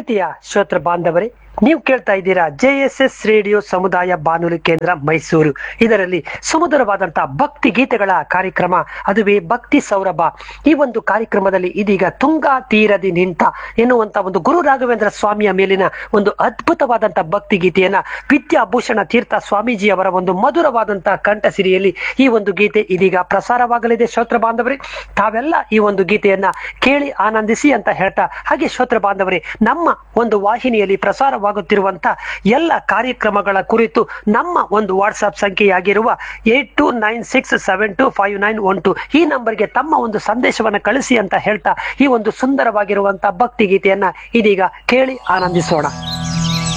ಪ್ರೀತಿಯ ಶ್ರೋತೃ ಬಾಂಧವರೇ ನೀವು ಕೇಳ್ತಾ ಇದ್ದೀರಾ ಜೆ ಎಸ್ ಎಸ್ ರೇಡಿಯೋ ಸಮುದಾಯ ಬಾನುಲಿ ಕೇಂದ್ರ ಮೈಸೂರು ಇದರಲ್ಲಿ ಸುಮಧುರವಾದಂತಹ ಭಕ್ತಿ ಗೀತೆಗಳ ಕಾರ್ಯಕ್ರಮ ಅದುವೇ ಭಕ್ತಿ ಸೌರಭ ಈ ಒಂದು ಕಾರ್ಯಕ್ರಮದಲ್ಲಿ ಇದೀಗ ತುಂಗಾ ತೀರದಿ ನಿಂತ ಎನ್ನುವಂತ ಒಂದು ಗುರು ರಾಘವೇಂದ್ರ ಸ್ವಾಮಿಯ ಮೇಲಿನ ಒಂದು ಅದ್ಭುತವಾದಂತಹ ಭಕ್ತಿ ಗೀತೆಯನ್ನ ವಿದ್ಯಾಭೂಷಣ ತೀರ್ಥ ಸ್ವಾಮೀಜಿ ಅವರ ಒಂದು ಮಧುರವಾದಂತಹ ಕಂಠಸಿರಿಯಲ್ಲಿ ಈ ಒಂದು ಗೀತೆ ಇದೀಗ ಪ್ರಸಾರವಾಗಲಿದೆ ಶ್ರೋತ್ರ ಬಾಂಧವರೇ ತಾವೆಲ್ಲ ಈ ಒಂದು ಗೀತೆಯನ್ನ ಕೇಳಿ ಆನಂದಿಸಿ ಅಂತ ಹೇಳ್ತಾ ಹಾಗೆ ಶ್ರೋತ್ರ ಬಾಂಧವರೇ ನಮ್ಮ ಒಂದು ವಾಹಿನಿಯಲ್ಲಿ ಪ್ರಸಾರವಾಗುತ್ತಿರುವಂತ ಎಲ್ಲ ಕಾರ್ಯಕ್ರಮಗಳ ಕುರಿತು ನಮ್ಮ ಒಂದು ವಾಟ್ಸ್ಆಪ್ ಸಂಖ್ಯೆಯಾಗಿರುವ eight two nine six seven two five nine one two ಈ ನಂಬರ್ಗೆ ತಮ್ಮ ಒಂದು ಸಂದೇಶವನ್ನ ಕಳಿಸಿ ಅಂತ ಹೇಳ್ತಾ ಈ ಒಂದು ಸುಂದರವಾಗಿರುವಂತಹ ಭಕ್ತಿ ಗೀತೆಯನ್ನ ಇದೀಗ ಕೇಳಿ ಆನಂದಿಸೋಣ